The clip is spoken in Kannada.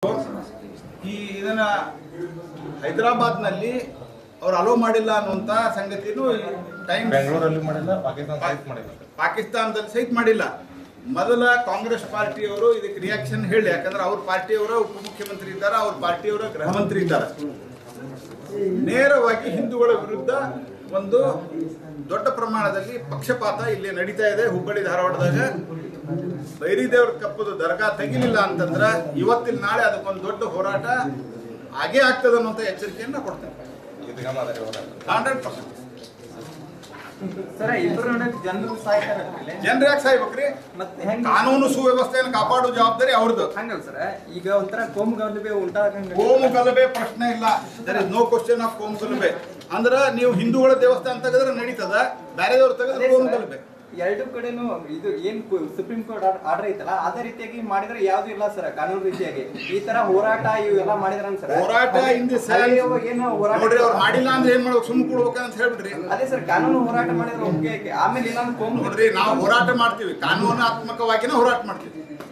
ಈ ಇದನ್ನ ಹೈದರಾಬಾದ್ನಲ್ಲಿ ಅವ್ರು ಅಲೋ ಮಾಡಿಲ್ಲ ಅನ್ನುವಂತ ಸಂಗತಿನೂ ಟೈಮ್ ಬೆಂಗಳೂರಲ್ಲಿ ಮಾಡಿಲ್ಲ ಪಾಕಿಸ್ತಾನ ಸಹಿತ ಮಾಡಿಲ್ಲ ಪಾಕಿಸ್ತಾನದಲ್ಲಿ ಸಹಿತ ಮಾಡಿಲ್ಲ ಮೊದಲ ಕಾಂಗ್ರೆಸ್ ಪಾರ್ಟಿಯವರು ಇದಕ್ಕೆ ರಿಯಾಕ್ಷನ್ ಹೇಳಿ ಯಾಕಂದ್ರೆ ಅವ್ರ ಪಾರ್ಟಿಯವರ ಉಪಮುಖ್ಯಮಂತ್ರಿ ಇದ್ದಾರೆ ಅವ್ರ ಪಾರ್ಟಿಯವರ ಗೃಹ ಮಂತ್ರಿ ಇದ್ದಾರೆ ನೇರವಾಗಿ ಹಿಂದೂಗಳ ವಿರುದ್ಧ ಒಂದು ದೊಡ್ಡ ಪ್ರಮಾಣದಲ್ಲಿ ಪಕ್ಷಪಾತ ಇಲ್ಲಿ ನಡೀತಾ ಇದೆ ಹುಬ್ಬಳ್ಳಿ ಧಾರವಾಡದಾಗ ಬೈರಿ ದೇವ್ರ ಕಪ್ಪದ ದರ್ಗಾ ತೆಗಿಲಿಲ್ಲ ಅಂತಂದ್ರೆ ಇವತ್ತಿನ ನಾಳೆ ಅದಕ್ಕೊಂದು ದೊಡ್ಡ ಹೋರಾಟ ಆಗೇ ಆಗ್ತದೆ ಅನ್ನುವಂಥ ಎಚ್ಚರಿಕೆಯನ್ನ ಕೊಡ್ತೇನೆ ಇದೀಗ ಮಾದರಿ ಹೋರಾಟ ಹಂಡ್ರೆಡ್ ಪರ್ಸೆಂಟ್ ಸರ ಇಬ್ಬರು ನಡುವೆ ಜನರು ಸಾಯ್ತಾರೆ ಮೇಲೆ ಜನರು ಯಾಕೆ ಸಾಯ್ಬೇಕ್ರಿ ಮತ್ತೆ ಹೆಂಗ್ ಕಾನೂನು ಸುವ್ಯವಸ್ಥೆಯನ್ನು ಕಾಪಾಡೋ ಜವಾಬ್ದಾರಿ ಅವ್ರದ್ದು ಹಂಗಲ್ಲ ಸರ ಈಗ ಒಂಥರ ಕೋಮು ಗಲಭೆ ಉಂಟಾಗಂಗ ಕೋಮು ಗಲಭೆ ಪ್ರಶ್ನೆ ಇಲ್ಲ there is no question of ಕೋಮು ಗಲಭೆ ಅಂದ್ರ ನೀವು ಹಿಂದೂಗಳ ದೇವಸ್ಥಾನ ತೆಗೆದ್ರೆ ನಡೀತದ ಬೇರೆದವ್ರು ತೆಗೆದ್ರೆ ಕೋಮು ಗಲಭೆ ಎರಡು ಕಡೆನೂ ಇದು ಏನ್ ಸುಪ್ರೀಂ ಕೋರ್ಟ್ ಆರ್ಡರ್ ಐತಲ್ಲ ಅದೇ ರೀತಿಯಾಗಿ ಮಾಡಿದ್ರೆ ಯಾವ್ದು ಇಲ್ಲ ಸರ್ ಕಾನೂನು ರೀತಿಯಾಗಿ ಈ ತರ ಹೋರಾಟ ಇವೆಲ್ಲ ಮಾಡಿದ್ರ ಸರ್ ಹೋರಾಟ in the sense- ಅಲ್ಲಿ ಏನು ಹೋರಾಟ ನೋಡ್ರಿ ಅವ್ರು ಮಾಡಿಲ್ಲ ಅಂದ್ರೆ ಏನ್ ಮಾಡ್ಬೇಕು ಸುಮ್ ಕೊಡ್ಬೇಕಂತ ಹೇಳ್ಬಿಡ್ರಿ ಅದೇ ಸರ್ ಕಾನೂನು ಹೋರಾಟ ಮಾಡಿದ್ರೆ ಒಪ್ಪಿಗೆ ಐತೆ. ಆಮೇಲೆ ಇಲ್ಲ ಅಂದ್ರೆ ಕೋಮು ನೋಡ್ರಿ ನಾವು ಹೋರಾಟ ಮಾಡ್ತೀವಿ ಕಾನೂನಾತ್ಮಕವಾಗಿನ ಹೋರಾಟ ಮಾಡ್ತೀವಿ